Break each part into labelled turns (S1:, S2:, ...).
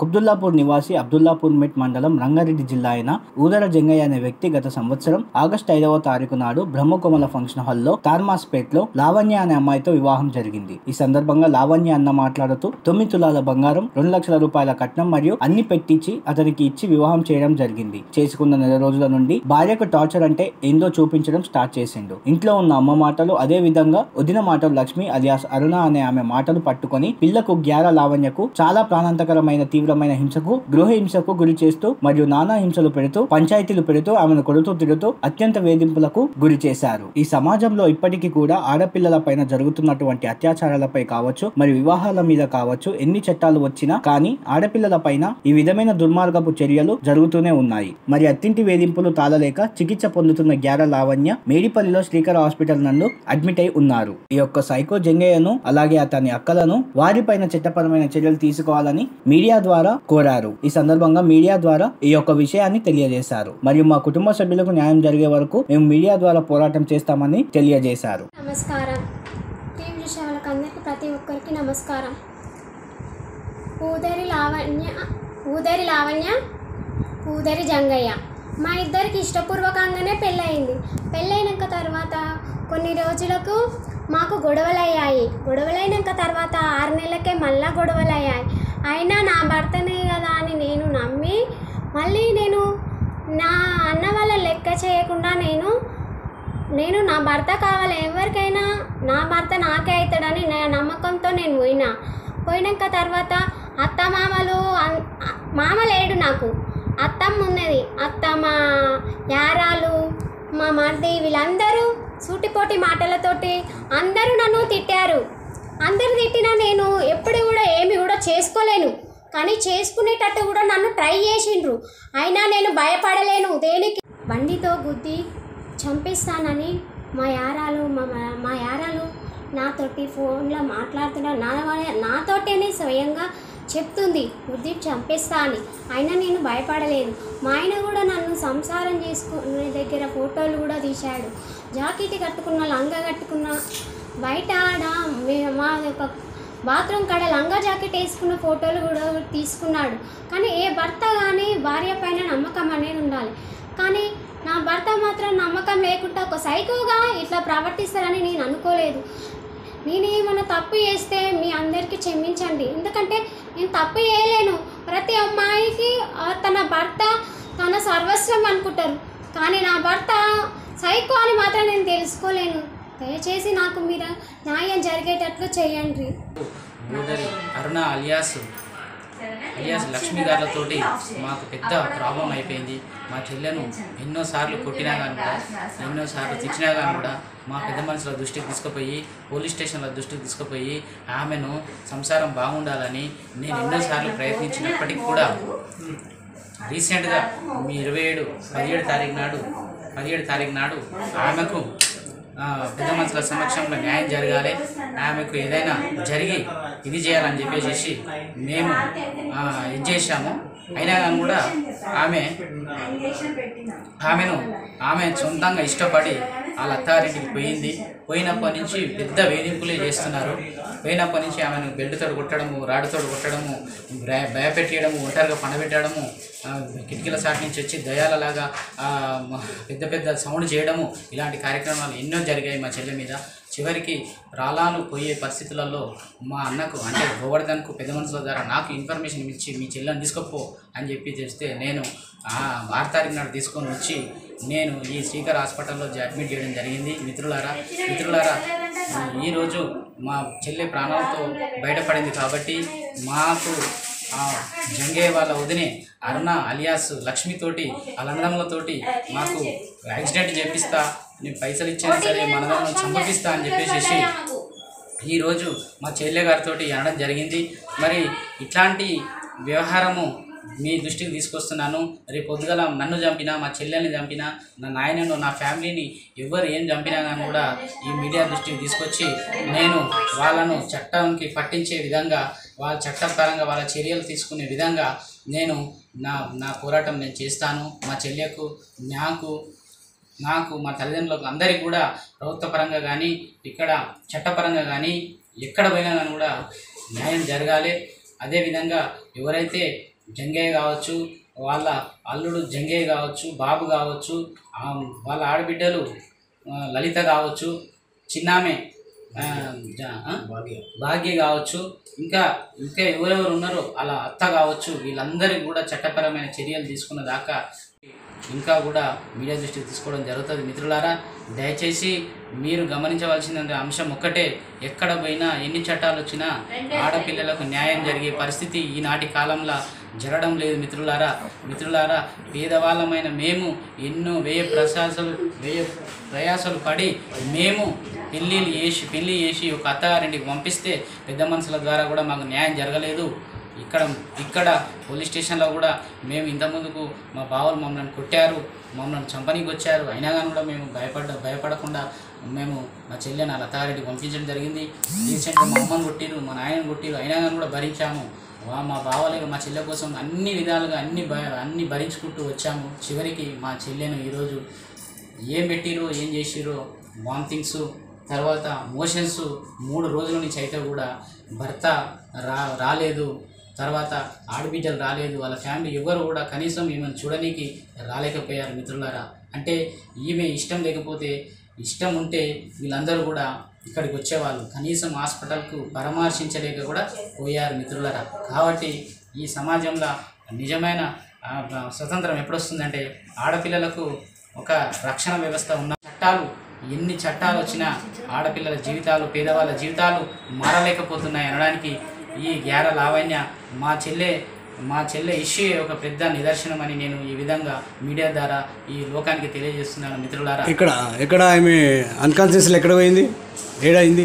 S1: కుబ్దుల్లాపూర్ నివాసి అబ్దుల్లాపూర్ మెట్ మండలం రంగారెడ్డి జిల్లా అయిన ఊదర జంగయ్య అనే వ్యక్తి గత సంవత్సరం ఆగస్టు ఐదవ తారీఖు నాడు బ్రహ్మకోమల ఫంక్షన్ హాల్లో తార్మాస్పేట్ లో లావణ్య అనే అమ్మాయితో వివాహం జరిగింది ఈ సందర్భంగా లావణ్య అన్న మాట్లాడుతూ తొమ్మిది తులాల బంగారం రెండు లక్షల రూపాయల కట్నం మరియు అన్ని పెట్టించి అతనికి ఇచ్చి వివాహం చేయడం జరిగింది చేసుకున్న నెల రోజుల నుండి భార్యకు టార్చర్ అంటే ఏందో చూపించడం స్టార్ట్ చేసిండు ఇంట్లో ఉన్న అమ్మ మాటలు అదే విధంగా వదిన మాటలు లక్ష్మి అలియాస్ అరుణ అనే ఆమె మాటలు పట్టుకొని పిల్లకు గ్యార లావణ్యకు చాలా ప్రాణాంతకరమైన తీవ్రమైన హింసకు గృహ హింసకు గురి చేస్తూ మరియు నానా హింసలు పెడుతూ పంచాయతీలు పెడుతూ ఆమెను కొడుతూ తిడుతూ అత్యంత వేధింపులకు గురి చేశారు ఈ సమాజంలో ఇప్పటికీ కూడా ఆడపిల్లల పైన జరుగుతున్నటువంటి అత్యాచారాలపై కావచ్చు మరియు వివాహాల మీద కావచ్చు ఎన్ని చట్టాలు వచ్చినా కానీ ఆడపిల్లల పైన ఈ విధమైన దుర్మార్గపు చర్యలు జరుగుతూనే ఉన్నాయి మరి అత్తింటి వేధింపులు తాళలేక చికిత్స పొందుతున్న గ్యార లావణ్య మేడిపల్లిలో శ్రీకర్ హాస్పిటల్ నందు అడ్మిట్ అయి ఉన్నారు ఈ యొక్క సైకో జంగయ్యను అలాగే అతని అక్కలను వారిపైన చట్టపరమైన చర్యలు తీసుకోవాలని మీడియా ద్వారా కోరారు ఈ సందర్భంగా మీడియా ద్వారా ఈ యొక్క విషయాన్ని తెలియజేశారు మరియు మా కుటుంబ సభ్యులకు న్యాయం జరిగే వరకు మేము మీడియా ద్వారా పోరాటం చేస్తామని తెలియజేశారు
S2: నమస్కారం టీవీ చూసే వాళ్ళకి అందరికీ ప్రతి ఒక్కరికి నమస్కారం ఊదరి లావణ్య ఊదరి లావణ్య ఊదరి జంగయ్య మా ఇద్దరికి ఇష్టపూర్వకంగానే పెళ్ళయింది పెళ్ళైనాక తర్వాత కొన్ని రోజులకు మాకు గొడవలు అయ్యాయి గొడవలైనాక తర్వాత ఆరు నెలలకే మళ్ళా గొడవలు అయ్యాయి అయినా నా భర్తనే కదా అని నేను నమ్మి మళ్ళీ నేను నా అన్న వాళ్ళ లెక్క చేయకుండా నేను నేను నా భర్త కావాలి ఎవరికైనా నా భర్త నాకే అవుతాడని నా నమ్మకంతో నేను పోయినా పోయినాక తర్వాత అత్త మామలు అన్- మామ లేడు నాకు అత్తమ్మ ఉన్నది అత్త మా యారాలు మా మరిది వీళ్ళందరూ సూటిపోటి మాటలతోటి అందరూ నన్ను తిట్టారు అందరు తిట్టినా నేను ఎప్పుడు కూడా ఏమి కూడా చేసుకోలేను కానీ చేసుకునేటట్టు కూడా నన్ను ట్రై చేసిండ్రు అయినా నేను భయపడలేను దేనికి బండితో గుద్ది చంపిస్తానని మా యారాలు మా మా- మా యారాలు నాతోటి ఫోన్లో మాట్లాడుతున్నారు నా వల్ల- నాతోటేనే స్వయంగా చెప్తుంది గుద్ది చంపేస్తా అని అయినా నేను భయపడలేదు మా ఆయన కూడా నన్ను సంసారం చేసుకునే దగ్గర ఫోటోలు కూడా తీశాడు జాకెట్ కట్టుకున్న లంగా కట్టుకున్న బయట ఆడ మే- మా యొక్క బాత్రూమ్ కాడ లంగా జాకెట్ వేసుకున్న ఫోటోలు కూడా తీసుకున్నాడు కానీ ఏ భర్త కానీ భార్య పైన నమ్మకం అనేది ఉండాలి కానీ నా భర్త మాత్రం నమ్మకం లేకుండా ఒక సైకోగా ఇట్లా ప్రవర్తిస్తారని నేను అనుకోలేదు నేను ఏమైనా తప్పు చేస్తే మీ అందరికీ క్షమించండి ఎందుకంటే నేను తప్పు చేయలేను ప్రతి అమ్మాయికి ఆ, తన భర్త తన సర్వస్వం అనుకుంటారు కానీ నా భర్త సైకో అని మాత్రం నేను తెలుసుకోలేను దయచేసి నాకు మీరు న్యాయం జరిగేటట్లు చేయండి
S3: ఊదరి అరుణ అలియాస్ అలియాస్ లక్ష్మి గారులతోటి మాకు పెద్ద ప్రాబ్లం అయిపోయింది మా చెల్లెను ఎన్నోసార్లు కొట్టినా కానీ కూడా ఎన్నోసార్లు తిట్టినా కానీ కూడా మా పెద్ద మనుషుల దృష్టికి తీసుకుపోయి పోలీస్ స్టేషన్ల దృష్టికి తీసుకుపోయి ఆమెను సంసారం బాగుండాలని నేను ఎన్నోసార్లు ప్రయత్నించినప్పటికీ కూడా రీసెంట్గా మీ ఇరవై ఏడు పదిహేడు తారీఖు నాడు పదిహేడు తారీఖు నాడు ఆమెకు ఆ, పెద్ద మనుషుల సమక్షంలో న్యాయం జరగాలి ఆమెకు ఏదైనా జరిగి ఇది చేయాలని చెప్పేసి మేము ఆ, ఇది చేశాము అయినా కానీ కూడా ఆమె ఆమెను ఆమె సొంతంగా ఇష్టపడి వాళ్ళ అత్తారింటికి పోయింది పోయినప్పటి నుంచి పెద్ద వేధింపులే చేస్తున్నారు పోయినప్పటి నుంచి ఆమెను బెల్ట్తో కొట్టడము రాడుతో కొట్టడము భయ- భయపెట్టేయడము ఒంటరిగా పండబెట్టడము ఆ, కిటికీల సాటి నుంచి వచ్చి దయాలలాగా ఆ, మ- పెద్ద పెద్ద సౌండ్ చేయడము ఇలాంటి కార్యక్రమాలు ఎన్నో జరిగాయి మా చెల్లె మీద చివరికి ప్రాణాలు పోయే పరిస్థితులలో మా అన్నకు అంటే గోవర్ధన్కు పెద్ద మనుషుల ద్వారా నాకు ఇన్ఫర్మేషన్ ఇచ్చి మీ చెల్లెని తీసుకపో అని చెప్పి చెప్తే నేను ఆ ఆరు తారీఖు నాడు తీసుకొని వచ్చి నేను ఈ శ్రీకర్ హాస్పిటల్లో జ- అడ్మిట్ చేయడం జరిగింది మిత్రులారా మిత్రులారా ఈరోజు మా చెల్లె ప్రాణాలతో బయటపడింది కాబట్టి మాకు ఆ జంగే వాళ్ళ వదినే అరుణ అలియాస్ లక్ష్మితోటి వాళ్ళ అన్నదమ్ములతోటి మాకు యాక్సిడెంట్ చేపిస్తా నేను పైసలు ఇచ్చినా సరే మనదమ్ములను చంపపిస్తా అని చెప్పేసి ఈరోజు మా చెల్లె గారితో అనడం జరిగింది మరి ఇట్లాంటి వ్యవహారము మీ దృష్టికి తీసుకొస్తున్నాను రేపు పొద్దుగల నన్ను చంపినా మా చెల్లెల్ని చంపినా నా నాయనను నా ఫ్యామిలీని ఎవరు ఏం చంపినా కానీ కూడా ఈ మీడియా దృష్టికి తీసుకొచ్చి నేను వాళ్ళను చట్టానికి పట్టించే విధంగా వాళ్ళ చట్టపరంగా వాళ్ళ చర్యలు తీసుకునే విధంగా నేను నా నా పోరాటం నేను చేస్తాను మా చెల్లెకు నాకు నాకు మా తల్లిదండ్రులకు అందరికీ కూడా ప్రభుత్వ పరంగా కానీ ఇక్కడ చట్టపరంగా కానీ ఎక్కడ పోయినా కానీ కూడా న్యాయం జరగాలి అదేవిధంగా ఎవరైతే జంగయ్య కావచ్చు వాళ్ళ అల్లుడు జంగయ్య కావచ్చు బాబు కావచ్చు ఆ, వాళ్ళ ఆడబిడ్డలు ఆ, లలిత కావచ్చు చిన్నామె ఆ, జ- ఆ? భాగ్య కావచ్చు ఇంకా ఇంకా ఎవరెవరు ఉన్నారో అలా అత్త కావచ్చు వీళ్ళందరికీ కూడా చట్టపరమైన చర్యలు తీసుకున్న దాకా ఇంకా కూడా మీడియా దృష్టికి తీసుకోవడం జరుగుతుంది మిత్రులారా దయచేసి మీరు గమనించవలసిన అంశం ఒక్కటే ఎక్కడ పోయినా ఎన్ని చట్టాలు వచ్చినా ఆడపిల్లలకు న్యాయం జరిగే పరిస్థితి ఈనాటి కాలంలో జరగడం లేదు మిత్రులారా మిత్రులారా పేదవాళ్ళమైన మేము ఎన్నో వ్యయ ప్రయాసాలు వ్యయ ప్రయాసాలు పడి మేము పెళ్ళిళ్ళు చేసి పెళ్ళి చేసి ఒక అత్తగారింటికి పంపిస్తే పెద్ద మనుషుల ద్వారా కూడా మాకు న్యాయం జరగలేదు ఇక్కడ ఇక్కడ పోలీస్ స్టేషన్లో కూడా మేము ఇంతకుముందుకు మా బావలు మమ్మల్ని కొట్టారు మమ్మల్ని చంపనీకి వచ్చారు అయినా కానీ కూడా మేము భయపడ్డ భయపడకుండా మేము మా చెల్లెని ఆ లతారెడ్డికి పంపించడం జరిగింది రీసెంట్గా మా అమ్మని కొట్టిరు మా నాయనని కొట్టిరు అయినా కానీ కూడా భరించాము వా- మా బావలే మా చెల్లె కోసం అన్ని విధాలుగా అన్ని భ అన్ని భరించుకుంటూ వచ్చాము చివరికి మా చెల్లెను ఈరోజు ఏం పెట్టిరో ఏం చేసిరో వామిటింగ్స్ తర్వాత మోషన్స్ మూడు రోజుల నుంచి అయితే కూడా భర్త రా రాలేదు తర్వాత ఆడబిడ్డలు రాలేదు వాళ్ళ ఫ్యామిలీ ఎవరు కూడా కనీసం ఈమెను చూడనీకి రాలేకపోయారు మిత్రులారా అంటే ఈమె ఇష్టం లేకపోతే ఇష్టం ఉంటే వీళ్ళందరూ కూడా ఇక్కడికి వచ్చేవాళ్ళు కనీసం హాస్పిటల్కు పరామర్శించలేక కూడా పోయారు మిత్రులారా కాబట్టి ఈ సమాజంలో నిజమైన ఆ, స్వతంత్రం ఎప్పుడు వస్తుందంటే ఆడపిల్లలకు ఒక రక్షణ వ్యవస్థ ఉన్న చట్టాలు ఎన్ని చట్టాలు వచ్చినా ఆడపిల్లల జీవితాలు పేదవాళ్ళ జీవితాలు మారలేకపోతున్నాయి అనడానికి ఈ గ్యార లావణ్య మా చెల్లె మా చెల్లె ఇష్యూ ఒక పెద్ద నిదర్శనం అని నేను ఈ విధంగా మీడియా ద్వారా ఈ లోకానికి తెలియజేస్తున్నాను మిత్రులారా
S4: ఇక్కడ ఎక్కడ ఆమె అన్కాన్షియస్లో ఎక్కడ పోయింది ఏడైంది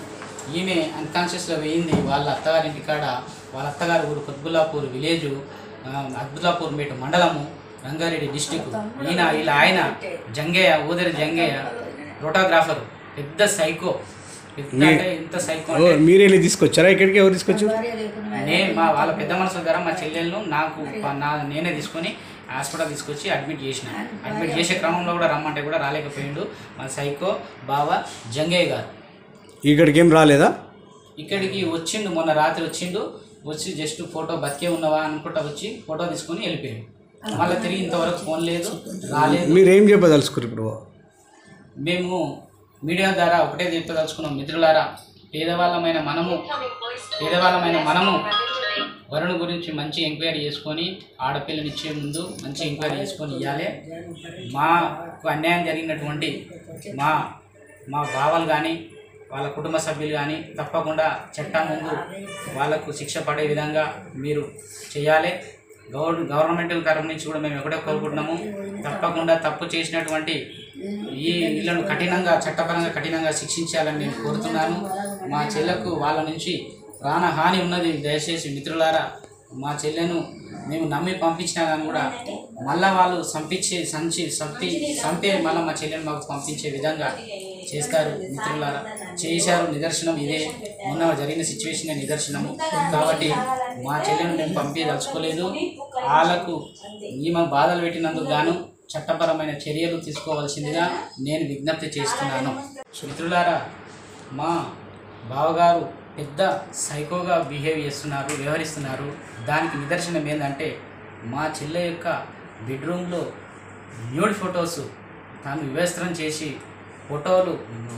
S3: ఈమె అన్కాన్షియస్లో వేయింది వాళ్ళ అత్తగారింటి కాడ వాళ్ళ అత్తగారి ఊరు కుత్బుల్లాపూర్ విలేజ్ అద్బుల్లాపూర్ మేట మండలము రంగారెడ్డి డిస్టిక్ ఈయన ఇలా ఆయన జంగయ్య ఊదరి జంగయ్య ఫోటోగ్రాఫర్ పెద్ద సైకో పెద్ద అంటే ఎంత సైకో
S4: ఓ
S3: అంటే
S4: మీరే వెళ్ళి తీసుకొచ్చారా ఇక్కడికి ఎవరు తీసుకొచ్చారు
S3: నేను మా వాళ్ళ పెద్ద మనుషుల ద్వారా మా చెల్లెళ్ళు నాకు ప- నా నేనే తీసుకొని హాస్పిటల్ తీసుకొచ్చి అడ్మిట్ చేసిన అడ్మిట్ చేసే క్రమంలో కూడా రమ్మంటే కూడా రాలేకపోయిండు మా సైకో బావ జంగయ్య గారు
S4: ఇక్కడికి ఏం రాలేదా
S3: ఇక్కడికి వచ్చిండు మొన్న రాత్రి వచ్చిండు వచ్చి జస్ట్ ఫోటో బతికే ఉన్నవా అనుకుంటా వచ్చి ఫోటో తీసుకొని వెళ్ళిపోయాడు మళ్ళీ తిరిగి ఇంతవరకు ఫోన్ లేదు రాలేదు
S4: మీరు ఏం చెప్పదలుచుకోరు ఇప్పుడు
S3: మేము మీడియా ద్వారా ఒకటే చెప్పదలుచుకున్నాం మిత్రులారా పేదవాళ్ళమైన మనము పేదవాళ్ళమైన మనము వరుణ్ గురించి మంచి ఎంక్వైరీ చేసుకొని ఆడపిల్లని ఇచ్చే ముందు మంచి ఎంక్వైరీ చేసుకొని ఇవ్వాలి మాకు అన్యాయం జరిగినటువంటి మా మా బావలు కానీ వాళ్ళ కుటుంబ సభ్యులు కానీ తప్పకుండా చట్టం ముందు వాళ్ళకు శిక్ష పడే విధంగా మీరు చేయాలి గవర్ గవర్నమెంట్ తరఫు నుంచి కూడా మేము ఎక్కడే కోరుకుంటున్నాము తప్పకుండా తప్పు చేసినటువంటి ఈ వీళ్ళను కఠినంగా చట్టపరంగా కఠినంగా శిక్షించాలని నేను కోరుతున్నాను మా చెల్లెకు వాళ్ళ నుంచి ప్రాణహాని ఉన్నది దయచేసి మిత్రులారా మా చెల్లెను మేము నమ్మి పంపించినా కానీ కూడా మళ్ళా వాళ్ళు సంపించే సంచి సంపి సంపే మళ్ళీ మా చెల్లెని మాకు పంపించే విధంగా చేస్తారు మిత్రులారా చేశారు నిదర్శనం ఇదే మొన్న జరిగిన సిచ్యువేషన్ నిదర్శనము కాబట్టి మా చెల్లెను మేము పంపించదలుచుకోలేదు వాళ్ళకు ఈమె బాధలు పెట్టినందుకు గాను చట్టపరమైన చర్యలు తీసుకోవాల్సిందిగా నేను విజ్ఞప్తి చేస్తున్నాను మిత్రులారా మా బావగారు పెద్ద సైకోగా బిహేవ్ చేస్తున్నారు వ్యవహరిస్తున్నారు దానికి నిదర్శనం ఏంటంటే మా చెల్లె యొక్క బెడ్రూమ్లో న్యూడ్ ఫొటోస్ తాను వివేస్త్రం చేసి ఫోటోలు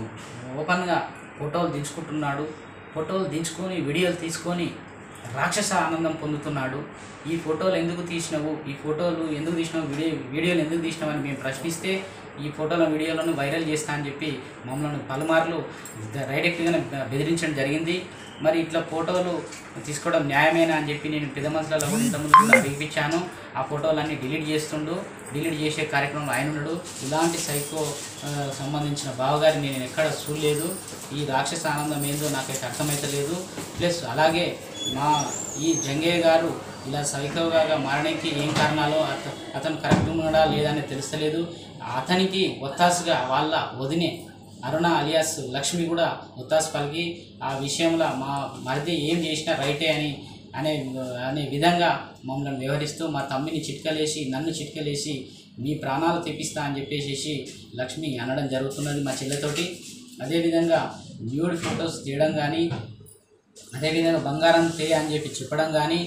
S3: ఓపెన్గా ఫోటోలు దించుకుంటున్నాడు ఫోటోలు దించుకొని వీడియోలు తీసుకొని రాక్షస ఆనందం పొందుతున్నాడు ఈ ఫోటోలు ఎందుకు తీసినావు ఈ ఫోటోలు ఎందుకు తీసినావు వీడియో వీడియోలు ఎందుకు తీసినావు అని మేము ప్రశ్నిస్తే ఈ ఫోటోల వీడియోలను వైరల్ చేస్తా అని చెప్పి మమ్మల్ని పలుమార్లు డైరెక్ట్గానే బెదిరించడం జరిగింది మరి ఇట్లా ఫోటోలు తీసుకోవడం న్యాయమేనా అని చెప్పి నేను పెద్ద మనుషులలో కూడా ఇంతకుముందు కూడా అడిగిపించాను ఆ ఫోటోలన్నీ డిలీట్ చేస్తుండు డిలీట్ చేసే కార్యక్రమంలో ఆయన ఉన్నాడు ఇలాంటి సైకో ఆ, సంబంధించిన బావగారిని నేను ఎక్కడ చూడలేదు ఈ రాక్షస ఆనందం ఏందో నాకైతే అర్థమైతలేదు ప్లస్ అలాగే మా ఈ జంగయ్య గారు ఇలా సైకోగా మారడానికి ఏం కారణాలో అత అతను కరెక్ట్ ఉన్నాడా లేదా అని తెలుస్తలేదు అతనికి ఒత్తాసుగా వాళ్ళ వదినే అరుణ అలియాస్ లక్ష్మి కూడా ఒత్తాసు పలికి ఆ విషయంలో మా మరిది ఏం చేసినా రైటే అని అనే అనే విధంగా మమ్మల్ని వ్యవహరిస్తూ మా తమ్మిని చిట్కలేసి నన్ను చిట్కలేసి మీ ప్రాణాలు తెప్పిస్తా అని చెప్పేసి లక్ష్మి అనడం జరుగుతున్నది మా చెల్లెతోటి అదేవిధంగా న్యూడ్ ఫొటోస్ తీయడం కానీ అదేవిధంగా బంగారం తే అని చెప్పి చెప్పడం కానీ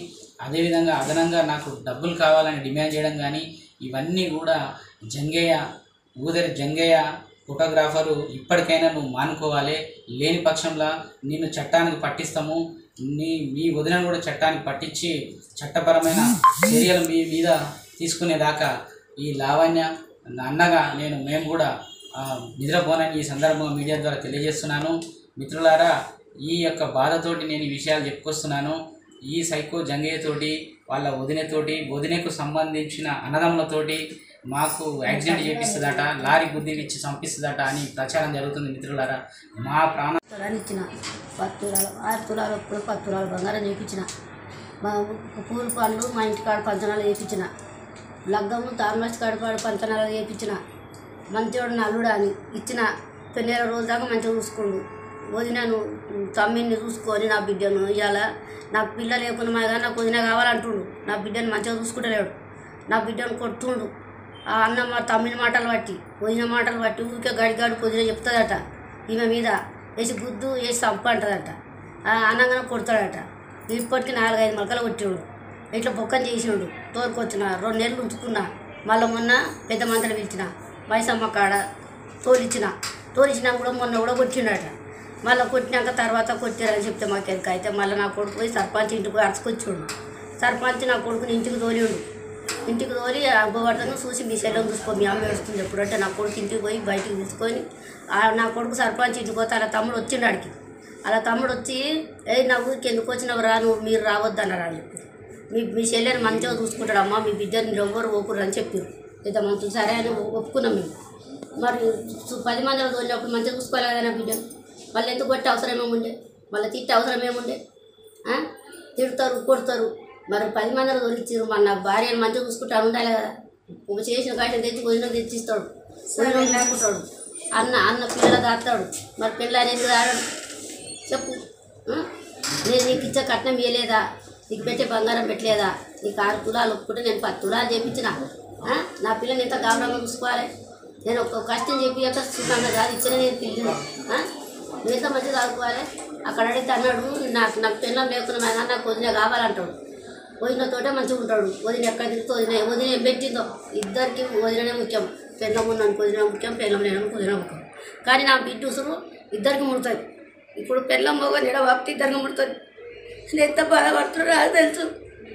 S3: అదేవిధంగా అదనంగా నాకు డబ్బులు కావాలని డిమాండ్ చేయడం కానీ ఇవన్నీ కూడా జంగయ్య ఊదరి జంగయ్య ఫోటోగ్రాఫరు ఇప్పటికైనా నువ్వు మానుకోవాలి లేని పక్షంలో నిన్ను చట్టానికి పట్టిస్తాము నీ మీ వదినను కూడా చట్టానికి పట్టించి చట్టపరమైన చర్యలు మీ మీద తీసుకునేదాకా ఈ లావణ్య నా అన్నగా నేను మేము కూడా ఆ, నిద్రపోనని ఈ సందర్భంగా మీడియా ద్వారా తెలియజేస్తున్నాను మిత్రులారా ఈ యొక్క బాధతోటి నేను ఈ విషయాలు చెప్పుకొస్తున్నాను ఈ సైకో జంగయ్యతోటి వాళ్ళ వదినతోటి వదినకు సంబంధించిన అన్నదమ్ములతోటి మాకు యాక్సిడెంట్ చేపిస్తుందట లారీ గుద్దిలిచ్చి చంపిస్తుందట అని ప్రచారం జరుగుతుంది మిత్రులారా మా ప్రాణ
S5: తులాలు ఇచ్చిన పది తులాలు ఆరు తులాలు ఇప్పుడు పది తులాలు బంగారం చేయించిన మా పూల పండ్లు మా ఇంటికాడ పంచనాలు చేయించిన లగ్గము తామస్ కాడ పాడు పంచనాలు చేయించిన మంచివాడు నల్లుడు అని ఇచ్చిన పెళ్ళేళ్ళ రోజు దాకా మంచిగా చూసుకోండు వదినను తమ్మిని చూసుకొని నా బిడ్డను ఇవాళ నాకు పిల్ల లేకుండా మా కానీ నాకు వదిన కావాలంటుండు నా బిడ్డను మంచిగా చూసుకుంటలేడు నా బిడ్డను కొడుతుండు ఆ అన్న మా తమ్మిని మాటలు బట్టి వదిన మాటలు బట్టి ఊరికే గడి గడి పొదిన చెప్తుందట ఈమె మీద వేసి గుద్దు వేసి చంప అంటదట ఆ అన్నగానే కొడతాడట ఇప్పటికి నాలుగైదు మొలకలు కొట్టిండు ఇట్లా బొక్కని చేసిండు తోలుకొచ్చిన రెండు నెలలు ఉంచుకున్నా మళ్ళీ మొన్న పెద్ద మంతలు పిలిచిన మైసమ్మ కాడ తోలిచ్చిన తోలిచ్చినా కూడా మొన్న కూడా కొట్టిండట మళ్ళీ కొట్టినాక తర్వాత కొట్టారని చెప్తే మాకు ఎదుక అయితే మళ్ళీ నా కొడుకు పోయి సర్పంచ్ ఇంటికి అడుచుకొచ్చిండు సర్పంచ్ నా కొడుకుని ఇంటికి తోలిండు ఇంటికి తోలి అబ్బబడతాను చూసి మీ సెల్లం చూసుకో మీ అమ్మ వేస్తుంది ఎప్పుడంటే నా కొడుకు ఇంటికి పోయి బయటికి తీసుకొని ఆ నా కొడుకు సర్పంచ్ ఇంటికి పోతే అలా తమ్ముడు వచ్చిండు ఆడికి అలా తమ్ముడు వచ్చి ఏ నా ఊరికి ఎందుకు వచ్చినావు రా నువ్వు మీరు రావద్దన్నారు అని చెప్పి మీ మీ చెల్లెని మంచిగా చూసుకుంటాడు అమ్మ మీ బిడ్డని మీరు ఎవ్వరు ఓకురు అని చెప్పారు పెద్ద మంచి సరే అని ఒప్పుకున్నాం మేము మరి సు- పది మందిలో తోలినప్పుడు మంచిగా చూసుకోవాలి కదా నా బిడ్డను మళ్ళీ ఎందుకు కొట్టే అవసరం ఏముండే మళ్ళీ తిట్టే అవసరం ఏముండే ఆ? తిడతారు కొడతారు మరి పది మందిలో తోలిచ్చారు మరి నా భార్యను మంచిగా చూసుకుంటా ఉండాలి కదా ఒక చేసిన కాసిన తెచ్చి భోజనం తెచ్చిస్తాడు భోజనం చూసుకుంటాడు అన్న అన్న పిల్లలు దాస్తాడు మరి పిల్లలు ఎందుకు దాడడు చెప్పు ఆ? నేను నీకు ఇచ్చే కట్నం ఇవ్వలేదా నీకు పెట్టే బంగారం పెట్టలేదా నీకు ఆరు తులాలు ఒప్పుకుంటే నేను పది తులాలు చేయించిన ఆ? నా పిల్లని ఎంత గౌరవంగా చూసుకోవాలి నేను ఒక కష్టం చెప్పి సుఖంగా కాదు ఇచ్చిన నేను పిల్లని ఆ? నువ్వు ఎంత మంచిగా చదువుకోవాలి అక్కడ అడిగితే అన్నాడు నాకు నాకు పిల్లం లేకున్నా ఆయన నాకు వదిన కావాలంటాడు వదినతోటే మంచిగా ఉంటాడు వదిన ఎక్కడ తిరుగుతూ వదిన వదిన ఏం పెట్టిందో ఇద్దరికి వదిననే ముఖ్యం పెళ్ళం ఉన్నాను వదిన ముఖ్యం పెళ్ళం లేను వదిన ముఖ్యం కానీ నా బిడ్డ ఉసురు ఇద్దరికి ముడుతుంది ఇప్పుడు పెళ్ళం పోగా నిడ బాప్తి ఇద్దరికి ముడుతుంది నేను ఎంత బాధపడుతున్నా నాకు తెలుసు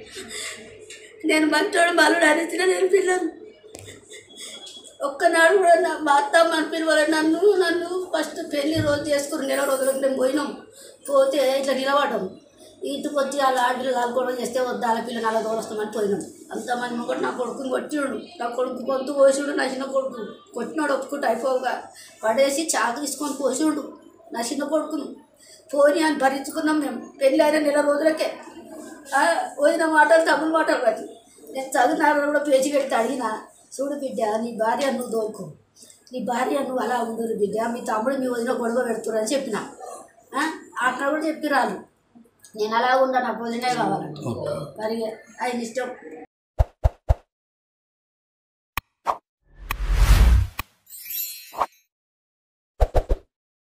S5: నేను మంచోడు మల్లుడు అనిచిన నేను పిల్లలు ఒక్కనాడు కూడా నా మా అత్త మన పిల్లలు నన్ను నన్ను ఫస్ట్ పెళ్లి రోజు చేసుకుని నెల రోజులకు మేము పోయినాం పోతే ఇట్లా నిలబడ్డాం ఇంటికి వచ్చి వాళ్ళ ఆడపిల్ల కాలుకోవడం చేస్తే వద్దు వాళ్ళ పిల్ల నల్ల తోడొస్తామని పోయినాం అంతమంది కూడా నా కొడుకుని కొట్టిండు నా కొడుకు గొంతు పోసిండు నా చిన్న కొడుకు కొట్టినాడు ఒప్పుకుంటే అయిపోగా పడేసి చాకు తీసుకొని పోసిండు నా చిన్న కొడుకును పోని అని భరించుకున్నాం మేము పెళ్ళి అయిన నెల రోజులకే ఆ, వదిన మాటలు తమిళ మాటలు కాదు నేను చదువునాడు కూడా పేచి పెడితే అడిగిన చూడు బిడ్డ నీ భార్య నువ్వు దోలుకో నీ భార్య నువ్వు అలా ఉండరు బిడ్డ మీ తమ్ముడు మీ వదిన గొడవ పెడుతురు అని చెప్పిన ఆ, అక్కడ కూడా చెప్పిరాలు నేను అలా ఉండా నాకు వదినే కావాలంట మరి ఆయన ఇష్టం